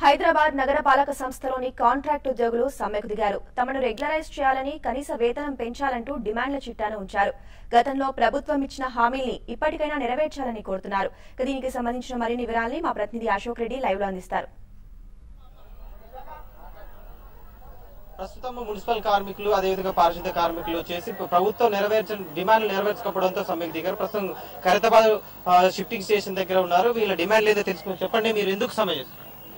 హైదరాబాద్ నగరపాలక సంస్థలోని కాంట్రాక్ట్ ఉద్యోగులు సమ్మెకు దిగారు తమను రెగ్యులరైజ్ చేయాలని కనీస వేతనం పెంచాలంటూ డిమాండ్ల చిట్టాను ఉంచారు గతంలో ప్రభుత్వం ఇచ్చిన హామీల్ని ఇప్పటికైనా నెరవేర్చాలని కోరుతున్నారు ఇక దీనికి సంబంధించిన మరిన్ని వివరాల్ని మా ప్రతినిధి అశోక్ రెడ్డి లైవ్ లో అందిస్తారు ప్రస్తుతం మున్సిపల్ కార్మికులు అదేవిధంగా పారిశుద్ధ కార్మికులు వచ్చేసి ప్రభుత్వం నెరవేర్చిన డిమాండ్లు నెరవేర్చకపోవడంతో సమ్మెకు దిగారు ప్రస్తుతం ఖైరతాబాద్ ఆ, షిఫ్టింగ్ స్టేషన్ దగ్గర ఉన్నారు వీళ్ళ డిమాండ్లు ఏదో తెలుసుకుని చెప్పండి మీరు ఎందుకు సమ్మె చేస్తారు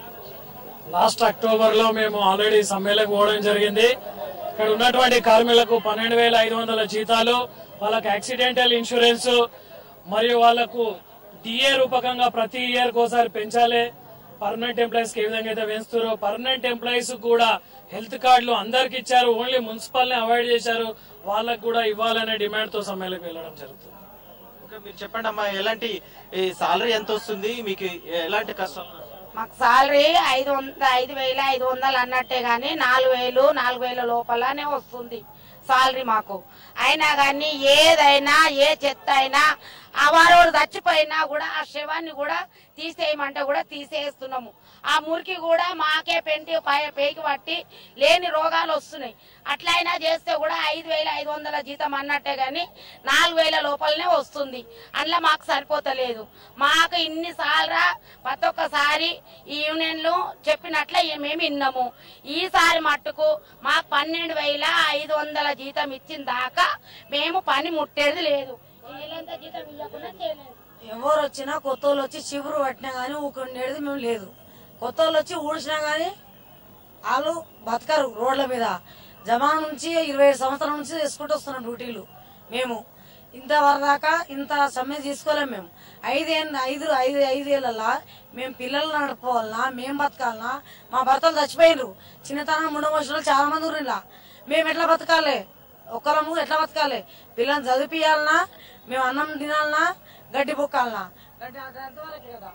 లాస్ట్ అక్టోబర్ లో మేము ఆల్రెడీ సమ్మెలకు పోవడం జరిగింది ఇక్కడ ఉన్నటువంటి కార్మికులకు పన్నెండు వేల ఐదు వందల జీతాలు వాళ్ళకి యాక్సిడెంటల్ ఇన్సూరెన్స్ మరియు వాళ్ళకు డిఏ రూపకంగా ప్రతి ఇయర్ ఒకసారి పెంచాలి పర్మనెంట్ ఎంప్లాయీస్ కి ఏ విధంగా అయితే పెంచుతారో పర్మనెంట్ ఎంప్లాయీస్ కూడా హెల్త్ కార్డులు అందరికి ఇచ్చారు ఓన్లీ మున్సిపల్ ని అవాయిడ్ చేశారు వాళ్ళకు కూడా ఇవ్వాలనే డిమాండ్ తో సమ్మెలకు వెళ్ళడం జరుగుతుంది ఓకే, మీరు చెప్పండి అమ్మా ఎలాంటి సాలరీ ఎంత వస్తుంది మీకు ఎలాంటి కష్టం మాకు సాలరీ ఐదు వంద ఐదు వేల ఐదు వందలు అన్నట్టే గాని నాలుగు వేలు నాలుగు వేల లోపలనే వస్తుంది సాలరీ మాకు అయినా కానీ ఏదైనా ఏ చెత్త అయినా ఆ వారోడు చచ్చిపోయినా కూడా ఆ శవాన్ని కూడా తీసేయమంటే కూడా తీసేస్తున్నాము ఆ మురికి కూడా మాకే పెంటి పై- పేకి పట్టి లేని రోగాలు వస్తున్నాయి అట్లయినా చేస్తే కూడా ఐదు వేల ఐదు వందల జీతం అన్నట్టే గాని నాలుగు వేల లోపలనే వస్తుంది అందులో మాకు సరిపోతలేదు మాకు ఇన్ని సార్లు ప్రతి ఒక్కసారి ఈ యూనియన్లు చెప్పినట్లే మేము విన్నాము ఈసారి మట్టుకు మాకు పన్నెండు వేల ఐదు వందల జీతం ఇచ్చిన దాకా మేము పని ముట్టేది లేదు ఈ నెలంతా జీతం ఇవ్వకుండా చేయలేదు ఎవరు వచ్చినా కొత్త వాళ్ళు వచ్చి చిగురు పట్టినా గానీ ఊకుండేది మేము లేదు కొత్త వాళ్ళు వచ్చి ఊడ్చినా గానీ వాళ్ళు బతకరు రోడ్ల మీద జమాన్ నుంచి ఇరవై ఐదు సంవత్సరాల నుంచి చేసుకుంటూ వస్తున్నాం డ్యూటీలు మేము ఇంతవరకు దాకా ఇంత సమ్మె తీసుకోలేం మేము ఐదేళ్ళ ఐదు ఐదు ఐదేళ్లలో మేము పిల్లలు నడుపుకోవాలన్నా మేము బతకాలన్నా మా భర్తలు చచ్చిపోయినరు చిన్నతనం మూడో వర్షాలు చాలా మంది ఉన్నారు ఇలా మేము ఎట్లా బతకాలి ఒక్కరము ఎట్లా బతకాలి పిల్లల్ని చదివిపియాలన్నా మేము అన్నం తినాలన్నా గడ్డి బొక్కాలన్నా గడ్డి అది అంతవరకే కదా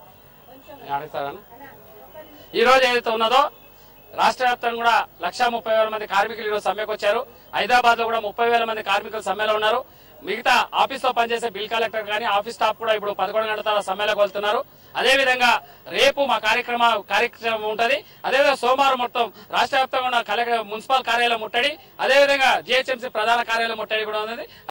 అడుగుతాను ఈ రోజు ఏదైతే ఉన్నదో రాష్ట్ర వ్యాప్తంగా కూడా లక్షా ముప్పై వేల మంది కార్మికులు ఈరోజు సమ్మెకు వచ్చారు హైదరాబాద్ లో కూడా ముప్పై వేల మంది కార్మికులు సమ్మెలో ఉన్నారు మిగతా ఆఫీస్ లో పనిచేసే బిల్ కలెక్టర్ కానీ ఆఫీస్ స్టాఫ్ కూడా ఇప్పుడు పదకొండు గంటల సమ్మెలోకి వెళ్తున్నారు అదే విధంగా రేపు మా కార్యక్రమ కార్యక్రమం ఉంటది అదేవిధంగా సోమవారం మొత్తం రాష్ట్ర వ్యాప్తంగా ఉన్న కలెక్టర్ మున్సిపల్ కార్యాలయం ముట్టడి అదేవిధంగా జిహెచ్ఎంసీ ప్రధాన కార్యాలయం ముట్టడి కూడా ఉంది